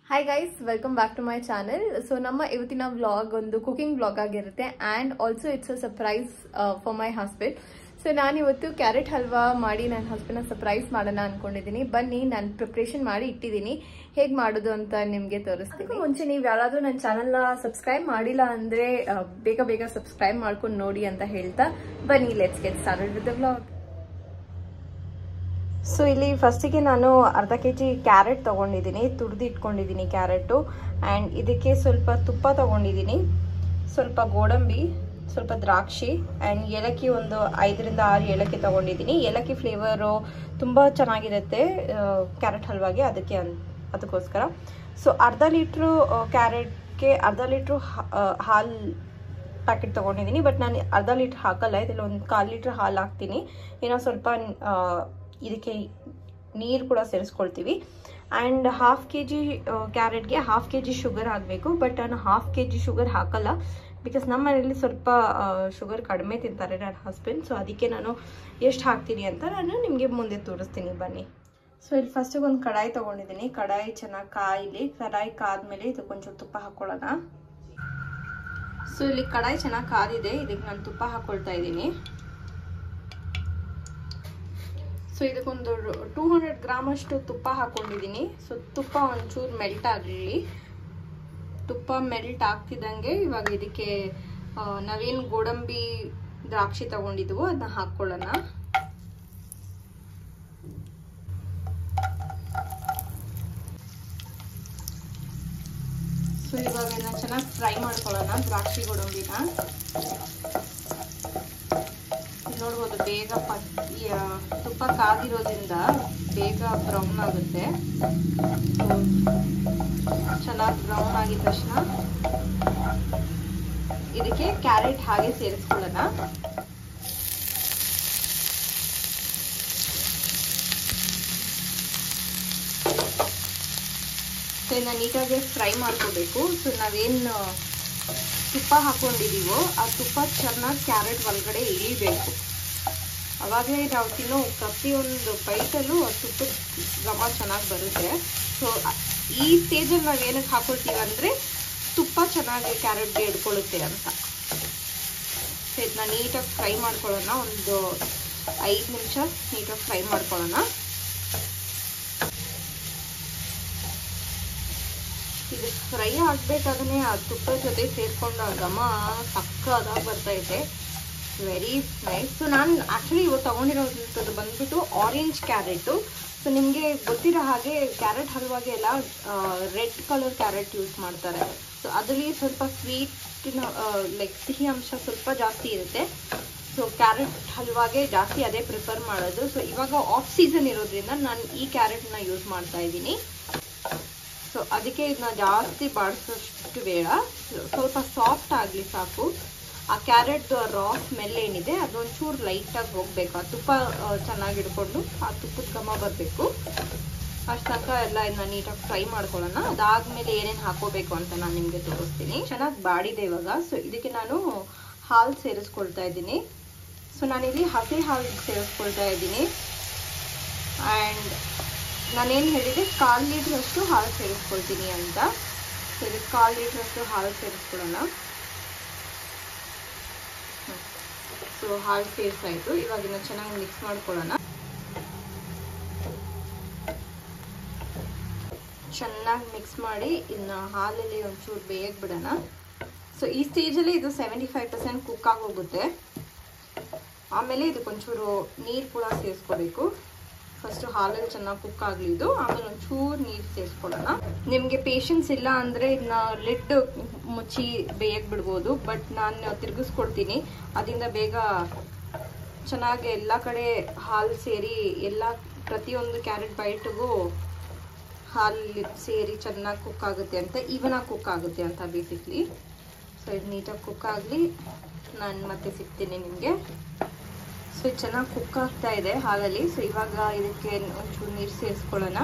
Hi guys welcome back to my channel so ನಮ್ಮ ಇವತ್ತಿನ vlog ಒಂದು ಕುಕಿಂಗ್ ವ್ಲಾಗ್ ಆಗಿರುತ್ತೆ and also it's a surprise for my husband so ನಾನು ಇವತ್ತು carrot halwa ಮಾಡಿ ನನ್ನ ಹಸ್ಬೆಂಡ್ನ ಸರ್ಪ್ರೈಸ್ ಮಾಡೋಣ ಅನ್ಕೊಂಡಿದ್ದೀನಿ ಬನ್ನಿ ನಾನು ಪ್ರಿಪ್ರೇಷನ್ ಮಾಡಿ ಇಟ್ಟಿದ್ದೀನಿ ಹೇಗೆ ಮಾಡೋದು ಅಂತ ನಿಮಗೆ ತೋರಿಸ್ತೀನಿ ಮುಂಚೆ ನೀವು ಯಾರಾದರೂ ನನ್ನ ಚಾನಲ್ನ ಸಬ್ಸ್ಕ್ರೈಬ್ ಮಾಡಿಲ್ಲ ಅಂದರೆ ಬೇಗ ಬೇಗ ಸಬ್ಸ್ಕ್ರೈಬ್ ಮಾಡ್ಕೊಂಡು ನೋಡಿ ಅಂತ ಹೇಳ್ತಾ ಬನ್ನಿ let's get started with the vlog so ಇಲ್ಲಿ ಫಸ್ಟಿಗೆ ನಾನು ಅರ್ಧ ಕೆ ಜಿ ಕ್ಯಾರೆಟ್ ತೊಗೊಂಡಿದ್ದೀನಿ ತುರಿದು ಇಟ್ಕೊಂಡಿದ್ದೀನಿ ಕ್ಯಾರೆಟು ಆ್ಯಂಡ್ ಇದಕ್ಕೆ ಸ್ವಲ್ಪ ತುಪ್ಪ ತೊಗೊಂಡಿದ್ದೀನಿ ಸ್ವಲ್ಪ ಗೋಡಂಬಿ ಸ್ವಲ್ಪ ದ್ರಾಕ್ಷಿ ಆ್ಯಂಡ್ ಏಲಕ್ಕಿ ಒಂದು ಐದರಿಂದ ಆರು ಏಲಕ್ಕಿ ತೊಗೊಂಡಿದ್ದೀನಿ ಏಲಕ್ಕಿ ಫ್ಲೇವರು ತುಂಬ ಚೆನ್ನಾಗಿರುತ್ತೆ ಕ್ಯಾರೆಟ್ ಹಲ್ವಾಗೆ ಅದಕ್ಕೆ ಅನ್ ಅದಕ್ಕೋಸ್ಕರ ಸೊ ಅರ್ಧ ಲೀಟ್ರು ಕ್ಯಾರೆಟ್ಗೆ ಅರ್ಧ ಲೀಟ್ರು ಹಾಲು ಪ್ಯಾಕೆಟ್ ತೊಗೊಂಡಿದ್ದೀನಿ ಬಟ್ ನಾನು ಅರ್ಧ ಲೀಟ್ರ್ ಹಾಕಲ್ಲ ಇದರಲ್ಲಿ ಒಂದು ಕಾಲು ಲೀಟ್ರ್ ಹಾಲು ಹಾಕ್ತೀನಿ ಏನೋ ಸ್ವಲ್ಪ ಇದಕ್ಕೆ ನೀರು ಕೂಡ ಸೇರಿಸ್ಕೊಳ್ತೀವಿ ಆ್ಯಂಡ್ ಹಾಫ್ ಕೆ ಜಿ ಕ್ಯಾರೆಟ್ಗೆ ಹಾಫ್ ಕೆ ಜಿ ಶುಗರ್ ಹಾಕಬೇಕು ಬಟ್ ನಾನು ಹಾಫ್ ಕೆ ಜಿ ಶುಗರ್ ಹಾಕಲ್ಲ ಬಿಕಾಸ್ ನಮ್ಮ ಮನೇಲಿ ಸ್ವಲ್ಪ ಶುಗರ್ ಕಡಿಮೆ ತಿಂತಾರೆ ನನ್ನ ಹಸ್ಬೆಂಡ್ ಸೊ ಅದಕ್ಕೆ ನಾನು ಎಷ್ಟು ಹಾಕ್ತೀನಿ ಅಂತ ನಾನು ನಿಮಗೆ ಮುಂದೆ ತೋರಿಸ್ತೀನಿ ಬನ್ನಿ ಸೊ ಇಲ್ಲಿ ಫಸ್ಟಿಗೆ ಒಂದು ಕಡಾಯಿ ತೊಗೊಂಡಿದ್ದೀನಿ ಕಡಾಯಿ ಚೆನ್ನಾಗಿ ಕಾಯಿಲಿ ಕಡಾಯಿ ಕಾದ್ಮೇಲೆ ಇದಕ್ಕೆ ಒಂಚೂರು ತುಪ್ಪ ಹಾಕ್ಕೊಳ್ಳೋಣ ಸೊ ಇಲ್ಲಿ ಕಡಾಯಿ ಚೆನ್ನಾಗಿ ಕಾದಿದೆ ಇದಕ್ಕೆ ನಾನು ತುಪ್ಪ ಹಾಕ್ಕೊಳ್ತಾ ಇದ್ದೀನಿ ಸೊ ಇದಕ್ಕೊಂದು ಟೂ ಹಂಡ್ರೆಡ್ ಗ್ರಾಮ್ ಅಷ್ಟು ತುಪ್ಪ ಹಾಕೊಂಡಿದ್ದೀನಿ ಸೊ ತುಪ್ಪ ಒಂಚೂರು ಮೆಲ್ಟ್ ಆಗಲಿ ತುಪ್ಪ ಮೆಲ್ಟ್ ಆಗ್ತಿದ್ದಂಗೆ ಇವಾಗ ಇದಕ್ಕೆ ನಾವೇನು ಗೋಡಂಬಿ ದ್ರಾಕ್ಷಿ ತಗೊಂಡಿದ್ವು ಅದನ್ನ ಹಾಕ್ಕೊಳ್ಳೋಣ ಸೊ ಇವಾಗ ಇದನ್ನ ಚೆನ್ನಾಗಿ ಫ್ರೈ ಮಾಡ್ಕೊಳ್ಳೋಣ ದ್ರಾಕ್ಷಿ ಗೋಡಂಬಿನ ನೋಡ್ಬೋದು ಬೇಗ ತುಪ್ಪ ಕಾದಿರೋದ್ರಿಂದ ಬೇಗ ಬ್ರೌನ್ ಆಗುತ್ತೆ ಚೆನ್ನಾಗಿ ಬ್ರೌನ್ ಆಗಿದ ತಕ್ಷಣ ಇದಕ್ಕೆ ಕ್ಯಾರೆಟ್ ಹಾಗೆ ಸೇರಿಸ್ಕೊಳ್ಳೋಣ ಇದನ್ನ ನೀಟಾಗಿ ಫ್ರೈ ಮಾಡ್ಕೋಬೇಕು ಸೊ ನಾವೇನು ತುಪ್ಪ ಹಾಕೊಂಡಿದೀವೋ ಆ ತುಪ್ಪ ಚೆನ್ನಾಗಿ ಕ್ಯಾರೆಟ್ ಒಳಗಡೆ ಇಳಿಬೇಕು ಅವಾಗಲೇ ನಾವು ತಿನ್ನೋ ಪ್ರತಿಯೊಂದು ಬೈಟಲ್ಲೂ ಆ ತುಪ್ಪದ ಘಮ ಚೆನ್ನಾಗಿ ಬರುತ್ತೆ ಸೊ ಈ ಸ್ಟೇಜಲ್ಲಿ ನಾವು ಏನಕ್ಕೆ ಹಾಕೊಳ್ತೀವಿ ಅಂದರೆ ತುಪ್ಪ ಚೆನ್ನಾಗಿ ಕ್ಯಾರೆಟ್ಗೆ ಹಿಡ್ಕೊಳ್ಳುತ್ತೆ ಅಂತ ಸೊ ಇದನ್ನ ನೀಟಾಗಿ ಫ್ರೈ ಮಾಡ್ಕೊಳ್ಳೋಣ ಒಂದು ಐದು ನಿಮಿಷ ನೀಟಾಗಿ ಫ್ರೈ ಮಾಡ್ಕೊಳ್ಳೋಣ ಇದು ಫ್ರೈ ಆಗ್ಬೇಕಾದ್ರೆ ಆ ತುಪ್ಪದ ಜೊತೆ ಸೇರ್ಕೊಂಡು ಆ ಘಮ ಸಕ್ಕದಾಗಿ ಬರ್ತೈತೆ ವೆರಿ ನೈಸ್ ಸೊ ನಾನು ಆ್ಯಕ್ಚುಲಿ ಇವತ್ತು ತೊಗೊಂಡಿರೋದು ಬಂದ್ಬಿಟ್ಟು ಆರೆಂಜ್ ಕ್ಯಾರೆಟು ಸೊ ನಿಮಗೆ ಗೊತ್ತಿರೋ ಹಾಗೆ ಕ್ಯಾರೆಟ್ ಹಲ್ವಾಗೆ ಎಲ್ಲ ರೆಡ್ ಕಲರ್ ಕ್ಯಾರೆಟ್ ಯೂಸ್ ಮಾಡ್ತಾರೆ ಸೊ ಅದರಲ್ಲಿ ಸ್ವಲ್ಪ ಸ್ವೀಟಿನ ಲೈಕ್ ಸಿಹಿ ಅಂಶ ಸ್ವಲ್ಪ ಜಾಸ್ತಿ ಇರುತ್ತೆ ಸೊ ಕ್ಯಾರೆಟ್ ಹಲ್ವಾಗೆ ಜಾಸ್ತಿ ಅದೇ ಪ್ರಿಫರ್ ಮಾಡೋದು ಸೊ ಇವಾಗ ಆಫ್ ಸೀಸನ್ ಇರೋದ್ರಿಂದ ನಾನು ಈ ಕ್ಯಾರೆಟ್ನ ಯೂಸ್ ಮಾಡ್ತಾ ಇದ್ದೀನಿ ಸೊ ಅದಕ್ಕೆ ಇದನ್ನ ಜಾಸ್ತಿ ಬಾಡಿಸೋಷ್ಟು ಬೇಡ ಸ್ವಲ್ಪ ಸಾಫ್ಟ್ ಆಗಲಿ ಸಾಕು ಆ ಕ್ಯಾರೆಟ್ದು ರಾ ಸ್ಮೆಲ್ ಏನಿದೆ ಅದೊಂಚೂರು ಲೈಟಾಗಿ ಹೋಗ್ಬೇಕು ಆ ತುಪ್ಪ ಚೆನ್ನಾಗಿ ಹಿಡ್ಕೊಂಡು ಆ ತುಪ್ಪದ ಘಮ ಬರಬೇಕು ಅಷ್ಟು ತನಕ ಎಲ್ಲ ಇದನ್ನ ನೀಟಾಗಿ ಫ್ರೈ ಮಾಡ್ಕೊಳ್ಳೋಣ ಅದಾದ್ಮೇಲೆ ಏನೇನು ಹಾಕೋಬೇಕು ಅಂತ ನಾನು ನಿಮಗೆ ತೋರಿಸ್ತೀನಿ ಚೆನ್ನಾಗಿ ಬಾಡಿದೆ ಇವಾಗ ಸೊ ಇದಕ್ಕೆ ನಾನು ಹಾಲು ಸೇರಿಸ್ಕೊಳ್ತಾ ಇದ್ದೀನಿ ಸೊ ನಾನಿಲ್ಲಿ ಹಸಿ ಹಾಲು ಸೇರಿಸ್ಕೊಳ್ತಾ ಇದ್ದೀನಿ ಆ್ಯಂಡ್ ನಾನೇನು ಹೇಳಿದೆ ಕಾಲು ಲೀಟ್ರಷ್ಟು ಹಾಲು ಸೇರಿಸ್ಕೊಳ್ತೀನಿ ಅಂತ ಸೊ ಇದಕ್ಕೆ ಕಾಲು ಲೀಟ್ರಷ್ಟು ಹಾಲು ಸೇರಿಸ್ಕೊಳ್ಳೋಣ ಸೊ ಹಾಲು ಸೇರಿಸಾಯಿತು ಇವಾಗ ಇನ್ನು ಚೆನ್ನಾಗಿ ಮಿಕ್ಸ್ ಮಾಡ್ಕೊಳ್ಳೋಣ ಚೆನ್ನಾಗಿ ಮಿಕ್ಸ್ ಮಾಡಿ ಇನ್ನು ಹಾಲಲ್ಲಿ ಒಂಚೂರು ಬೇಗ ಬಿಡೋಣ ಸೊ ಈ ಸ್ಟೇಜಲ್ಲಿ ಇದು ಸೆವೆಂಟಿ ಫೈವ್ ಪರ್ಸೆಂಟ್ ಕುಕ್ ಆಗೋಗುತ್ತೆ ಆಮೇಲೆ ಇದಕ್ಕೊಂಚೂರು ನೀರು ಕೂಡ ಸೇರಿಸ್ಕೋಬೇಕು ಫಸ್ಟ್ ಹಾಲಲ್ಲಿ ಚೆನ್ನಾಗಿ ಕುಕ್ ಆಗಲಿ ಇದು ಆಮೇಲೆ ಒಂಚೂರು ನೀರು ಸೇರಿಸ್ಕೊಳ್ಳೋಣ ನಿಮಗೆ ಪೇಷನ್ಸ್ ಇಲ್ಲ ಅಂದರೆ ಇದನ್ನ ಲಿಡ್ ಮುಚ್ಚಿ ಬೇಯಕ್ಕೆ ಬಿಡ್ಬೋದು ಬಟ್ ನಾನು ತಿರುಗಿಸ್ಕೊಡ್ತೀನಿ ಅದರಿಂದ ಬೇಗ ಚೆನ್ನಾಗಿ ಎಲ್ಲ ಕಡೆ ಹಾಲು ಸೇರಿ ಎಲ್ಲ ಪ್ರತಿಯೊಂದು ಕ್ಯಾರೆಟ್ ಬೈಟಿಗೂ ಹಾಲು ಸೇರಿ ಚೆನ್ನಾಗಿ ಕುಕ್ ಆಗುತ್ತೆ ಅಂತ ಈವನಾಗಿ ಕುಕ್ ಆಗುತ್ತೆ ಅಂತ ಬೇಸಿಕ್ಲಿ ಸೊ ಇದು ನೀಟಾಗಿ ಕುಕ್ ಆಗಲಿ ನಾನು ಮತ್ತೆ ಸಿಗ್ತೀನಿ ನಿಮಗೆ ಸೊ ಇದು ಚೆನ್ನಾಗಿ ಕುಕ್ ಆಗ್ತಾ ಇದೆ ಹಾಲಲ್ಲಿ ಸೊ ಇವಾಗ ಇದಕ್ಕೆ ಒಂಚೂರು ನೀರು ಸೇರಿಸ್ಕೊಳ್ಳೋಣ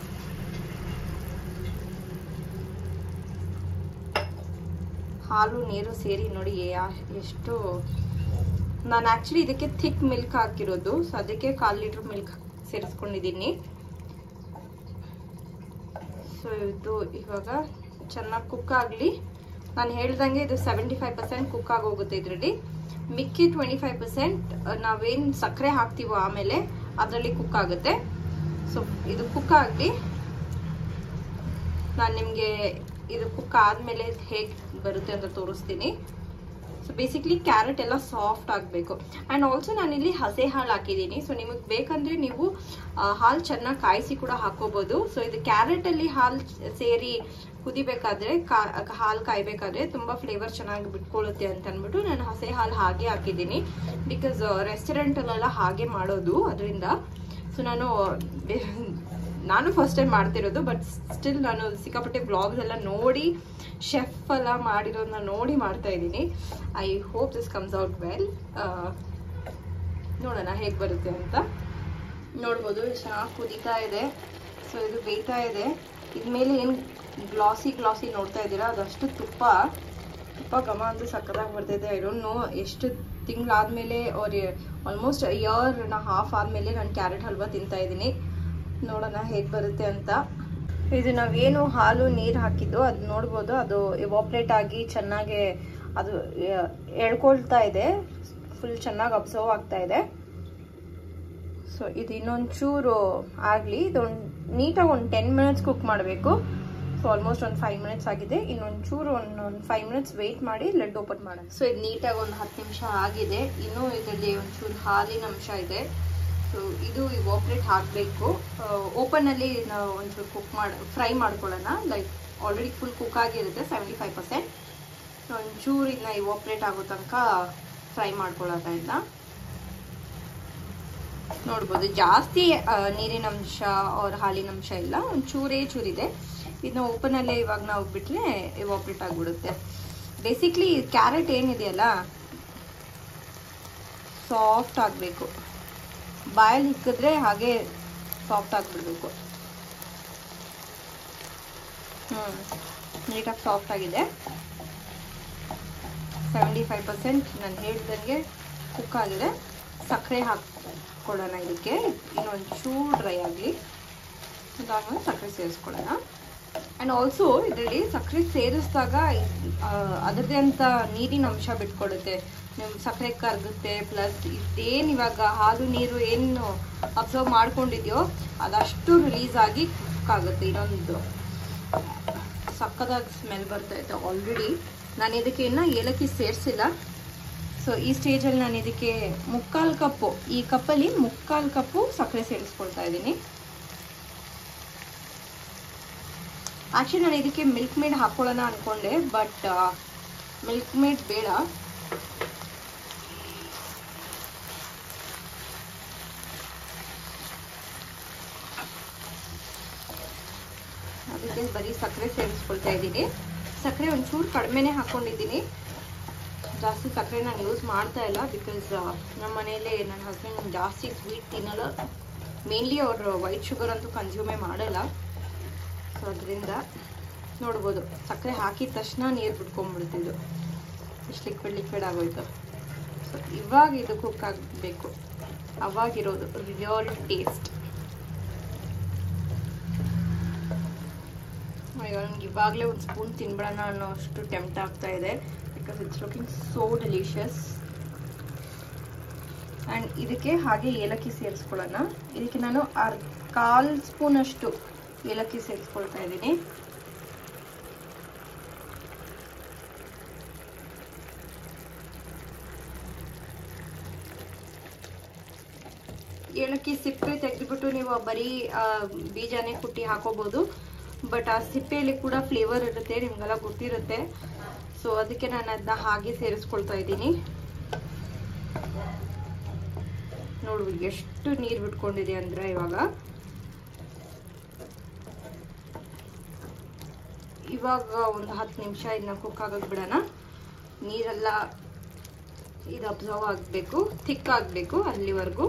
ಹಾಲು ನೀರು ಸೇರಿ ನೋಡಿ ಎಷ್ಟು ನಾನು ಆ್ಯಕ್ಚುಲಿ ಇದಕ್ಕೆ ಥಿಕ್ ಮಿಲ್ಕ್ ಹಾಕಿರೋದು ಸೊ ಅದಕ್ಕೆ ಕಾಲು ಲೀಟ್ರ್ ಮಿಲ್ಕ್ ಸೇರಿಸ್ಕೊಂಡಿದ್ದೀನಿ ಸೊ ಇದು ಇವಾಗ ಚೆನ್ನಾಗಿ ಕುಕ್ ಆಗಲಿ ನಾನು ಹೇಳ್ದಂಗೆ ಇದು ಸೆವೆಂಟಿ ಫೈವ್ ಪರ್ಸೆಂಟ್ ಕುಕ್ ಆಗೋಗುತ್ತೆ ಇದರಲ್ಲಿ ಮಿಕ್ಕಿ ಟ್ವೆಂಟಿ ಫೈವ್ ಪರ್ಸೆಂಟ್ ನಾವೇನು ಸಕ್ಕರೆ ಹಾಕ್ತೀವೋ ಆಮೇಲೆ ಅದರಲ್ಲಿ ಕುಕ್ ಆಗುತ್ತೆ ಸೊ ಇದು ಕುಕ್ ಆಗಲಿ ನಾನು ನಿಮಗೆ ಇದು ಕುಕ್ ಆದಮೇಲೆ ಹೇಗೆ ಬರುತ್ತೆ ಅಂತ ತೋರಿಸ್ತೀನಿ ಸೊ ಬೇಸಿಕ್ಲಿ ಕ್ಯಾರೆಟ್ ಎಲ್ಲ ಸಾಫ್ಟ್ ಆಗಬೇಕು ಆ್ಯಂಡ್ ಆಲ್ಸೋ ನಾನಿಲ್ಲಿ ಹಸೆ ಹಾಲು ಹಾಕಿದ್ದೀನಿ ಸೊ ನಿಮಗೆ ಬೇಕಂದರೆ ನೀವು ಹಾಲು ಚೆನ್ನಾಗಿ ಕಾಯಿಸಿ ಕೂಡ ಹಾಕೋಬೋದು ಸೊ ಇದು ಕ್ಯಾರೆಟಲ್ಲಿ ಹಾಲು ಸೇರಿ ಕುದಿಬೇಕಾದ್ರೆ ಕಾ ಹಾಲು ಕಾಯ್ಬೇಕಾದ್ರೆ ತುಂಬ ಫ್ಲೇವರ್ ಚೆನ್ನಾಗಿ ಬಿಟ್ಕೊಳ್ಳುತ್ತೆ ಅಂತ ಅಂದ್ಬಿಟ್ಟು ನಾನು ಹಸೆ ಹಾಲು ಹಾಗೆ ಹಾಕಿದ್ದೀನಿ ಬಿಕಾಸ್ ರೆಸ್ಟೋರೆಂಟಲ್ಲೆಲ್ಲ ಹಾಗೆ ಮಾಡೋದು ಅದರಿಂದ ಸೊ ನಾನು ಬೆ- ನಾನು ಫಸ್ಟ್ ಟೈಮ್ ಮಾಡ್ತಿರೋದು ಬಟ್ ಸ್ಟಿಲ್ ನಾನು ಸಿಕ್ಕಾಪಟ್ಟೆ ಬ್ಲಾಗ್ಸ್ ಎಲ್ಲ ನೋಡಿ ಶೆಫ್ ಎಲ್ಲ ಮಾಡಿರೋದನ್ನ ನೋಡಿ ಮಾಡ್ತಾ ಇದ್ದೀನಿ I hope this comes out well ನೋಡೋಣ ಹೇಗೆ ಬರುತ್ತೆ ಅಂತ ನೋಡ್ಬೋದು ಎಷ್ಟು ಚೆನ್ನಾಗಿ ಕುದೀತಾ ಇದೆ ಸೊ ಇದು ಬೇಯ್ತಾ ಇದೆ ಇದ್ಮೇಲೆ ಏನು ಗ್ಲಾಸಿ ಗ್ಲಾಸಿ ನೋಡ್ತಾ ಇದ್ದೀರಾ ಅದಷ್ಟು ತುಪ್ಪ ತುಪ್ಪ ಘಮ ಅಂತೂ ಸಕ್ಕತ್ತಾಗಿ ಬರ್ತಿದೆ ಐ ಡೋಂಟ್ ನೋ ಎಷ್ಟು ತಿಂಗಳಾದ್ಮೇಲೆ ಅವ್ರ ಆಲ್ಮೋಸ್ಟ್ ಇಯರ್ ನಾ ಹಾಫ್ ಆದಮೇಲೆ ನಾನು ಕ್ಯಾರೆಟ್ ಹಲ್ವಾ ತಿಂತಾ ಇದ್ದೀನಿ ನೋಡೋಣ ಹೇಗೆ ಬರುತ್ತೆ ಅಂತ ಇದು ನಾವೇನು ಹಾಲು ನೀರು ಹಾಕಿದ್ದು ಅದು ನೋಡ್ಬೋದು ಅದು ಇವಾಪ್ರೇಟ್ ಆಗಿ ಚೆನ್ನಾಗಿ ಅದು ಆ, ಎಳ್ಕೊಳ್ತಾ ಇದೆ ಫುಲ್ ಚೆನ್ನಾಗಿ ಅಬ್ಸರ್ವ್ ಆಗ್ತಾ ಇದೆ ಸೊ ಇದು ಇನ್ನೊಂದು ಚೂರು ಆಗಲಿ ಇದೊಂದು ನೀಟಾಗಿ ಒಂದು ಟೆನ್ ಮಿನಿಟ್ಸ್ ಕುಕ್ ಮಾಡಬೇಕು ಸೊ ಆಲ್ಮೋಸ್ಟ್ ಒಂದು ಫೈವ್ ಮಿನಿಟ್ಸ್ ಆಗಿದೆ ಇನ್ನೊಂದು ಚೂರು ಒಂದು ಒಂದು ಫೈವ್ ಮಿನಿಟ್ಸ್ ವೆಯ್ಟ್ ಮಾಡಿ ಲೆಡ್ ಓಪನ್ ಮಾಡೋಣ ಸೊ ಇದು ನೀಟಾಗಿ ಒಂದು ಹತ್ತು ನಿಮಿಷ ಆಗಿದೆ ಇನ್ನೂ ಇದರಲ್ಲಿ ಒಂಚೂರು ಹಾಲಿನ ಅಂಶ ಇದೆ ಸೊ ಇದು ಇವಾಪ್ರೇಟ್ ಹಾಕಬೇಕು ಓಪನಲ್ಲಿ ನಾವು ಒಂಚೂರು ಕುಕ್ ಮಾಡಿ ಫ್ರೈ ಮಾಡ್ಕೊಳ್ಳೋಣ ಲೈಕ್ ಆಲ್ರೆಡಿ ಫುಲ್ ಕುಕ್ ಆಗಿರುತ್ತೆ ಸೆವೆಂಟಿ ಫೈವ್ ಪರ್ಸೆಂಟ್ ಒಂಚೂರು ಇದನ್ನ ಇವಾಪ್ರೇಟ್ ಆಗೋ ತನಕ ಫ್ರೈ ಮಾಡ್ಕೊಳ್ಳೋಣ ಇದನ್ನ ನೋಡ್ಬೋದು ಜಾಸ್ತಿ ಆ, ನೀರಿನ ಅಂಶ ಅವ್ರ ಹಾಲಿನ ಅಂಶ ಇಲ್ಲ ಒಂದು ಚೂರೇ ಚೂರಿದೆ ಇದನ್ನ ಓಪನ್ ಅಲ್ಲೇ ಇವಾಗ ನಾವು ಬಿಟ್ರೆ ಇವಾಪ್ರೇಟ್ ಆಗಿಬಿಡುತ್ತೆ ಬೇಸಿಕ್ಲಿ ಕ್ಯಾರೆಟ್ ಏನಿದೆಯಲ್ಲ ಸಾಫ್ಟ್ ಆಗಬೇಕು ಬಾಯಲ್ಲಿ ಇಕ್ಕಿದ್ರೆ ಹಾಗೆ ಸಾಫ್ಟ್ ಆಗಿಬಿಡ್ಬೇಕು ಹ್ಞೂ ನೀಟಾಗಿ ಸಾಫ್ಟ್ ಆಗಿದೆ ಸೆವೆಂಟಿ ಫೈವ್ ಪರ್ಸೆಂಟ್ ನಾನು ಹೇಳ್ದಂಗೆ ಕುಕ್ ಆಗಿದೆ ಸಕ್ಕರೆ ಹಾಕ್ಕೊಳ್ಳೋಣ ಇದಕ್ಕೆ ಇನ್ನೊಂದು ಚೂರು ಡ್ರೈ ಆಗಲಿ ಅದಾದ್ಮೇಲೆ ಸಕ್ಕರೆ ಸೇರಿಸ್ಕೊಳ್ಳೋಣ ಆ್ಯಂಡ್ ಆಲ್ಸೋ ಇದರಲ್ಲಿ ಸಕ್ಕರೆ ಸೇರಿಸಿದಾಗ ಅದರದೇ ಅಂತ ನೀರಿನ ಅಂಶ ಬಿಟ್ಕೊಡುತ್ತೆ ನಿಮ್ಮ ಸಕ್ಕರೆ ಕರಗುತ್ತೆ ಪ್ಲಸ್ ಇದೇನು ಇವಾಗ ಹಾಲು ನೀರು ಏನು ಅಬ್ಸರ್ವ್ ಮಾಡ್ಕೊಂಡಿದ್ಯೋ ಅದಷ್ಟು ರಿಲೀಸ್ ಆಗಿ ಕುಕ್ ಆಗುತ್ತೆ ಇನ್ನೊಂದು ಸಕ್ಕದಾಗಿ ಸ್ಮೆಲ್ ಬರ್ತೈತೆ ಆಲ್ರೆಡಿ ನಾನು ಇದಕ್ಕೆ ಇನ್ನು ಏಲಕ್ಕಿ ಸೇರಿಸಿಲ್ಲ ಸೊ ಈ ಸ್ಟೇಜಲ್ಲಿ ನಾನು ಇದಕ್ಕೆ ಮುಕ್ಕಾಲು ಕಪ್ಪು ಈ ಕಪ್ಪಲ್ಲಿ ಮುಕ್ಕಾಲು ಕಪ್ಪು ಸಕ್ಕರೆ ಸೇರಿಸ್ಕೊಳ್ತಾ ಇದ್ದೀನಿ ಆ್ಯಕ್ಚುಲಿ ನಾನು ಇದಕ್ಕೆ ಮಿಲ್ಕ್ ಮೇಡ್ ಹಾಕೊಳ್ಳೋಣ ಅಂದ್ಕೊಂಡೆ ಬಟ್ ಮಿಲ್ಕ್ ಮೇಡ್ ಬೇಡ ಅದಕ್ಕೆ ಬರೀ ಸಕ್ಕರೆ ಸೇರಿಸ್ಕೊಳ್ತಾ ಇದ್ದೀನಿ ಸಕ್ಕರೆ ಒಂಚೂರು ಕಡಿಮೆನೇ ಹಾಕ್ಕೊಂಡಿದ್ದೀನಿ ಜಾಸ್ತಿ ಸಕ್ಕರೆ ನಾನು ಯೂಸ್ ಮಾಡ್ತಾ ಇಲ್ಲ ಬಿಕಾಸ್ ನಮ್ಮ ಮನೆಯಲ್ಲೇ ನನ್ನ ಹಸ್ಬೆಂಡ್ ಜಾಸ್ತಿ ಸ್ವೀಟ್ ತಿನ್ನಲ್ಲ ಮೇನ್ಲಿ ಅವರು ವೈಟ್ ಶುಗರ್ ಅಂತೂ ಕನ್ಸ್ಯೂಮೇ ಮಾಡಲ್ಲ ಸೊ ಅದರಿಂದ ನೋಡ್ಬೋದು ಸಕ್ಕರೆ ಹಾಕಿದ ತಕ್ಷಣ ನೀರು ಬಿಟ್ಕೊಂಡ್ಬಿಡ್ತಿದ್ದು ಇಷ್ಟು ಲಿಕ್ವಿಡ್ ಲಿಕ್ವಿಡ್ ಆಗೋಯ್ತು ಸೊ ಇವಾಗ ಇದು ಕುಕ್ ಆಗಬೇಕು ಅವಾಗಿರೋದು ರಿಯಲ್ ಟೇಸ್ಟ್ ನನಗೆ ಇವಾಗಲೇ ಒಂದು ಸ್ಪೂನ್ ತಿನ್ಬಿಡೋಣ ಅನ್ನೋ ಅಷ್ಟು ಟೆಂಪ್ಟ್ ಆಗ್ತಾ ಇದೆ because it's looking so delicious and ಇದಕ್ಕೆ ಹಾಗೆ ಏಲಕ್ಕಿ ಸೇರಿಸ್ಕೊಳ್ಳೋಣ ಇದಕ್ಕೆ ನಾನು ಅರ್ ಕಾಲು ಸ್ಪೂನಷ್ಟು ಏಲಕ್ಕಿ ಸೇರಿಸ್ಕೊಳ್ತಾ ಇದ್ದೀನಿ ಏಲಕ್ಕಿ ಸಿಪ್ಪೆ ತೆಗೆದುಬಿಟ್ಟು ನೀವು ಬರೀ ಆ, ಬೀಜನೇ ಕುಟ್ಟಿ ಹಾಕೋಬಹುದು ಬಟ್ ಆ ಸಿಪ್ಪೆಯಲ್ಲಿ ಕೂಡ ಫ್ಲೇವರ್ ಇರುತ್ತೆ ನಿಮ್ಗೆಲ್ಲ ಗೊತ್ತಿರುತ್ತೆ ಸೊ ಅದಕ್ಕೆ ನಾನು ಅದನ್ನ ಹಾಗೆ ಸೇರಿಸ್ಕೊಳ್ತಾ ಇದ್ದೀನಿ ನೋಡು ಎಷ್ಟು ನೀರು ಬಿಟ್ಕೊಂಡಿದೆ ಅಂದ್ರೆ ಇವಾಗ ಇವಾಗ ಒಂದು ಹತ್ತು ನಿಮಿಷ ಇದನ್ನ ಕುಕ್ ಆಗಕ್ಕೆ ಬಿಡೋಣ ನೀರೆಲ್ಲ ಇದು ಅಬ್ಸರ್ವ್ ಆಗಬೇಕು ಥಿಕ್ ಆಗಬೇಕು ಅಲ್ಲಿವರೆಗೂ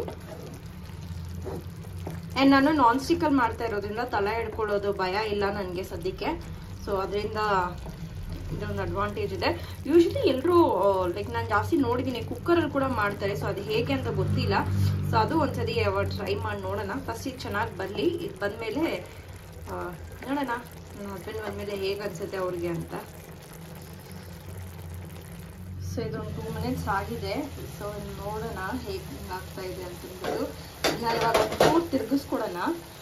ಆ್ಯಂಡ್ ನಾನು ನಾನ್ ಸ್ಟಿಕ್ಕಲ್ಲಿ ಮಾಡ್ತಾ ಇರೋದ್ರಿಂದ ತಲೆ ಹಿಡ್ಕೊಳ್ಳೋದು ಭಯ ಇಲ್ಲ ನನಗೆ ಸದ್ಯಕ್ಕೆ ಸೊ ಅದರಿಂದ ಇದೊಂದು ಅಡ್ವಾಂಟೇಜ್ ಇದೆ ಯೂಶಲಿ ಎಲ್ಲರೂ ಲೈಕ್ ನಾನು ಜಾಸ್ತಿ ನೋಡಿದ್ದೀನಿ ಕುಕ್ಕರಲ್ಲಿ ಕೂಡ ಮಾಡ್ತಾರೆ ಸೊ ಅದು ಹೇಗೆ ಅಂತ ಗೊತ್ತಿಲ್ಲ ಸೊ ಅದು ಒಂದ್ಸತಿ ಟ್ರೈ ಮಾಡಿ ನೋಡೋಣ ಫಸ್ಟ್ ಇದು ಚೆನ್ನಾಗಿ ಬರಲಿ ಇದು ಬಂದಮೇಲೆ ನೋಡೋಣ ನನ್ನ ಹಸ್ಬೆಂಡ್ ಬಂದಮೇಲೆ ಹೇಗೆ ಅನ್ಸುತ್ತೆ ಅವ್ರಿಗೆ ಅಂತ ಸೊ ಇದೊಂದು ಟೂ ಮಿನಿಟ್ಸ್ ಆಗಿದೆ ಸೊ ನೋಡೋಣ ಹೇಗೆ ಆಗ್ತಾ ಇದೆ ಅಂತಂದ್ಬಿಟ್ಟು ಇದನ್ನ ಇವಾಗ ಚೂರು ತಿರ್ಗಿಸ್ಕೊಡೋಣ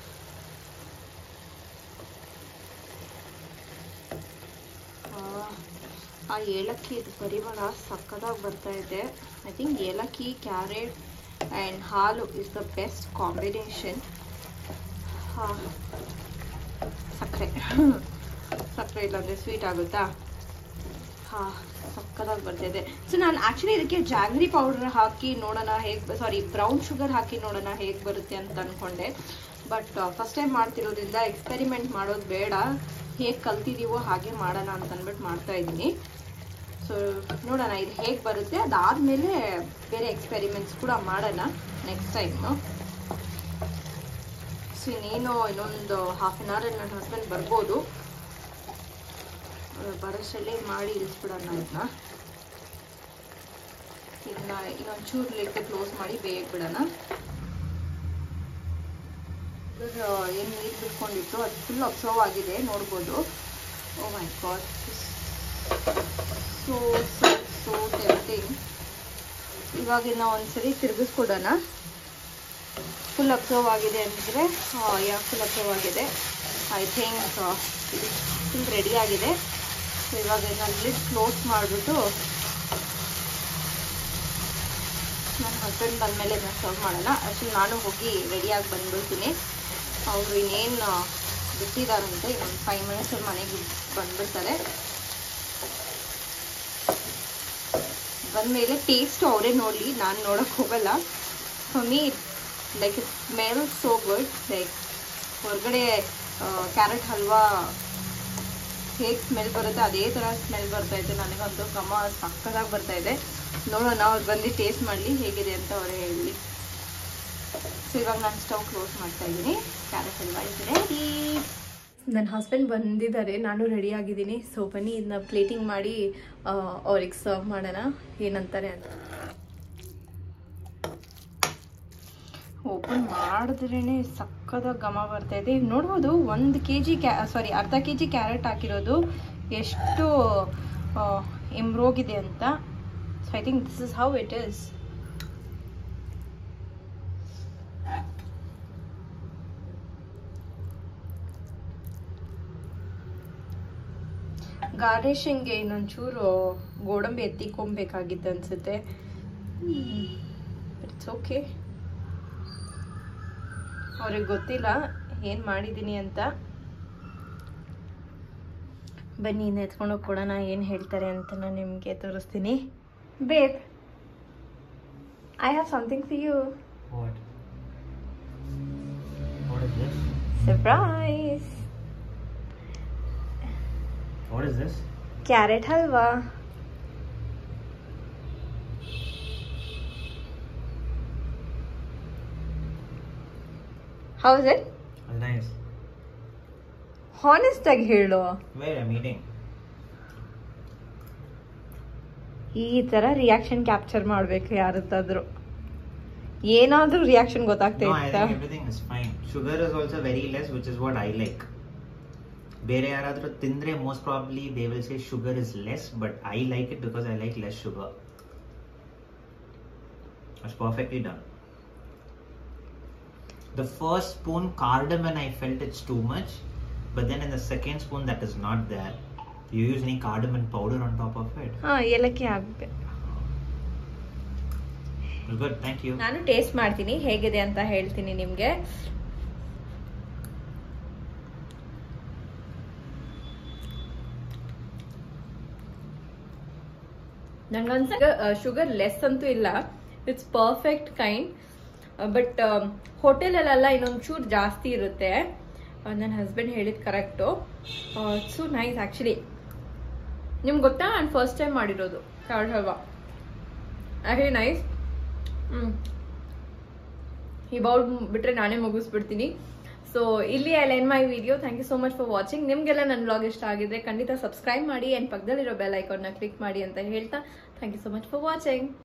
ಆ, ಆ ಏಲಕ್ಕಿ ಇದು ಪರಿಮಳ ಸಕ್ಕದಾಗಿ ಬರ್ತಾ ಇದೆ ಐ ಥಿಂಕ್ ಏಲಕ್ಕಿ ಕ್ಯಾರೆಟ್ ಆ್ಯಂಡ್ ಹಾಲು ಇಸ್ ದ ಬೆಸ್ಟ್ ಕಾಂಬಿನೇಷನ್ ಸಕ್ಕರೆ ಸಕ್ಕರೆ ಇಲ್ಲಾಂದರೆ ಸ್ವೀಟ್ ಆಗುತ್ತಾ ಹಾಂ ಸಕ್ಕದಾಗಿ ಬರ್ತಿದೆ ಸೊ ನಾನು ಆ್ಯಕ್ಚುಲಿ ಇದಕ್ಕೆ ಜಾಗ್ರಿ ಪೌಡರ್ ಹಾಕಿ ನೋಡೋಣ ಹೇಗೆ ಸಾರಿ ಬ್ರೌನ್ ಶುಗರ್ ಹಾಕಿ ನೋಡೋಣ ಹೇಗೆ ಬರುತ್ತೆ ಅಂತ ಅಂದ್ಕೊಂಡೆ ಬಟ್ ಫಸ್ಟ್ ಟೈಮ್ ಮಾಡ್ತಿರೋದ್ರಿಂದ ಎಕ್ಸ್ಪೆರಿಮೆಂಟ್ ಮಾಡೋದು ಬೇಡ ಹೇಗೆ ಕಲ್ತಿದ್ದೀವೋ ಹಾಗೆ ಮಾಡೋಣ ಅಂತ ಅಂದ್ಬಿಟ್ಟು ಮಾಡ್ತಾ ಇದ್ದೀನಿ ಸೊ ನೋಡೋಣ ಇದು ಹೇಗೆ ಬರುತ್ತೆ ಅದಾದಮೇಲೆ ಬೇರೆ ಎಕ್ಸ್ಪೆರಿಮೆಂಟ್ಸ್ ಕೂಡ ಮಾಡೋಣ ನೆಕ್ಸ್ಟ್ ಟೈಮು ಸೊ ಇನ್ನೇನು ಇನ್ನೊಂದು ಹಾಫ್ ಆನ್ ಅವರ್ ನನ್ನ ಹಸ್ಬೆಂಡ್ ಬರ್ಬೋದು ಬರೋಷ್ಟಲ್ಲೇ ಮಾಡಿ ಇಳಿಸ್ಬಿಡೋಣ ಇದನ್ನ ಇದನ್ನ ಇನ್ನೊಂಚೂರು ಲಿಡ್ ಕ್ಲೋಸ್ ಮಾಡಿ ಬೇಗ ಬಿಡೋಣ ಏನು ನೀರು ಬಿಟ್ಕೊಂಡಿತ್ತು ಅದು ಫುಲ್ ಅಬ್ಸರ್ವ್ ಆಗಿದೆ ನೋಡ್ಬೋದು oh my God so so so tempting ಇವಾಗ ಇನ್ನು ಒಂದ್ಸರಿ ತಿರುಗಿಸ್ಕೊಡೋಣ ಫುಲ್ ಅಬ್ಸರ್ವ್ ಆಗಿದೆ ಅಂದರೆ ಯಾ ಫುಲ್ ಅಬ್ಸರ್ವ್ ಆಗಿದೆ ಐ ಥಿಂಕ್ ಇದು ಫುಲ್ ರೆಡಿ ಆಗಿದೆ ಸೊ ಇವಾಗ ನಾನು ಲಿಡ್ ಕ್ಲೋಸ್ ಮಾಡಿಬಿಟ್ಟು ನನ್ನ ಹಸ್ಬೆಂಡ್ ಬಂದಮೇಲೆ ನಾನು ಸರ್ವ್ ಮಾಡೋಣ ಆ್ಯಕ್ಚುಲಿ ನಾನು ಹೋಗಿ ರೆಡಿಯಾಗಿ ಬಂದ್ಬಿಡ್ತೀನಿ ಅವರು ಇನ್ನೇನು ಬಿಟ್ಟಿದ್ದಾರಂತೆ ಇನ್ನೊಂದು ಫೈವ್ ಮಿನಿಟ್ಸಲ್ಲಿ ಮನೆಗೆ ಬಂದ್ಬಿಡ್ತಾರೆ ಬಂದಮೇಲೆ ಟೇಸ್ಟ್ ಅವರೇ ನೋಡಲಿ ನಾನು ನೋಡೋಕೆ ಹೋಗಲ್ಲ for me like it smell so good like ಹೊರಗಡೆ ಕ್ಯಾರೆಟ್ ಹಲ್ವಾ ಹೇಗೆ ಸ್ಮೆಲ್ ಬರುತ್ತೆ ಅದೇ ಥರ ಸ್ಮೆಲ್ ಬರ್ತಾ ಇದೆ ನನಗಂತೂ ಘಮ ಸಕ್ಕದಾಗಿ ಬರ್ತಾ ಇದೆ ನೋಡೋಣ ಅವ್ರು ಬಂದು ಟೇಸ್ಟ್ ಮಾಡಲಿ ಹೇಗಿದೆ ಅಂತ ಅವರೇ ಹೇಳಲಿ ಸೊ ಇವಾಗ ನಾನು ಸ್ಟವ್ ಕ್ಲೋಸ್ ಮಾಡ್ತಾ ಇದ್ದೀನಿ ಕ್ಯಾರೆಟ್ ಹಲ್ವಾ ಇಸ್ ರೆಡಿ ನನ್ನ ಹಸ್ಬೆಂಡ್ ಬಂದಿದ್ದಾರೆ ನಾನು ರೆಡಿ ಆಗಿದ್ದೀನಿ ಸೊ ಬನ್ನಿ ಇದನ್ನ ಪ್ಲೇಟಿಂಗ್ ಮಾಡಿ ಅವ್ರಿಗೆ ಸರ್ವ್ ಮಾಡೋಣ ಏನಂತಾರೆ ಅಂತ ಓಪನ್ ಮಾಡಿದ್ರೇ ಸಕ್ಕದ ಘಮ ಬರ್ತಾ ಇದೆ ಈಗ ನೋಡ್ಬೋದು ಒಂದು ಕೆ ಜಿ ಕ್ಯಾ ಸಾರಿ ಅರ್ಧ ಕೆ ಜಿ ಕ್ಯಾರೆಟ್ ಹಾಕಿರೋದು ಎಷ್ಟು ಎಂಬ್ರೋಗಿದೆ ಅಂತ so I think this is how it is ಗಾರ್ನಿಷಿಂಗ್ಗೆ ಇನ್ನೊಂಚೂರು ಗೋಡಂಬಿ ಎತ್ತಿಕೊಬೇಕಾಗಿತ್ತು ಅನ್ಸುತ್ತೆ ಇಟ್ಸ್ ಓಕೆ ಅವ್ರಿಗೆ ಗೊತ್ತಿಲ್ಲ ಏನು ಮಾಡಿದ್ದೀನಿ ಅಂತ ಬನ್ನಿ ಇನ್ನು ಎತ್ಕೊಂಡೋಗಿ ಕೊಡೋಣ ಏನು ಹೇಳ್ತಾರೆ ಅಂತ ನಾನು ನಿಮಗೆ ತೋರಿಸ್ತೀನಿ babe I have something for you What? What is this? Surprise What is this? Carrot halwa how's it That's nice. Honest ಆಗಿ ಹೇಳು Wait, I'm eating. ಈ ತರ ರಿಯಾಕ್ಷನ್ ಕ್ಯಾಪ್ಚರ್ ಮಾಡ್ಬೇಕು ಯಾರತ್ತಾದ್ರೂ ಏನಾದ್ರೂ ರಿಯಾಕ್ಷನ್ ಗೊತ್ತಾಗ್ತಾ No, I ಇತ್ತಾ think everything is fine. Sugar is also very less, which is what I like. ಬೇರೆ ಯಾರಾದ್ರೂ ತಿಂದ್ರೆ most probably they will say sugar is less but I like it because I like less sugar ಅಷ್ಟು perfectly done the first spoon cardamom I felt it's too much but then in the second spoon that is not there you use any cardamom powder on top of it ಹಾ ಏಲಕ್ಕಿ ಹಾಕ್ಬೇಕು good thank you ನಾನು taste ಮಾಡ್ತೀನಿ ಹೇಗಿದೆ ಅಂತ ಹೇಳ್ತೀನಿ ನಿಮ್ಗೆ ನಂಗನ್ಸ sugar less ಅಂತೂ ಇಲ್ಲ ಇಟ್ಸ್ ಪರ್ಫೆಕ್ಟ್ ಕೈಂಡ್ ಬಟ್ ಹೋಟೆಲಲ್ಲೆಲ್ಲ ಇನ್ನೊಂದು ಚೂರು ಜಾಸ್ತಿ ಇರುತ್ತೆ ನನ್ನ ಹಸ್ಬೆಂಡ್ ಹೇಳಿದ ಕರೆಕ್ಟು ಸೊ ನೈಸ್ ಆ್ಯಕ್ಚುಲಿ ನಿಮ್ಗೆ ಗೊತ್ತಾ ನಾನು ಫಸ್ಟ್ ಟೈಮ್ ಮಾಡಿರೋದು carrot halwa actually nice hmm. ಈ ಬೌಲ್ ಬಿಟ್ರೆ ನಾನೇ ಮುಗಿಸ್ಬಿಡ್ತೀನಿ ಸೊ ಇಲ್ಲಿ I line my video thank you so much for watching ನಿಮಗೆಲ್ಲ ನನ್ನ ಬ್ಲಾಗ್ ಇಷ್ಟ ಆಗಿದ್ರೆ ಖಂಡಿತ ಸಬ್ಸ್ಕ್ರೈಬ್ ಮಾಡಿ ಆ್ಯಂಡ್ ಪಕ್ಕದಲ್ಲಿರೋ ಬೆಲ್ ಐಕಾನ್ನ ಕ್ಲಿಕ್ ಮಾಡಿ ಅಂತ ಹೇಳ್ತಾ thank you so much for watching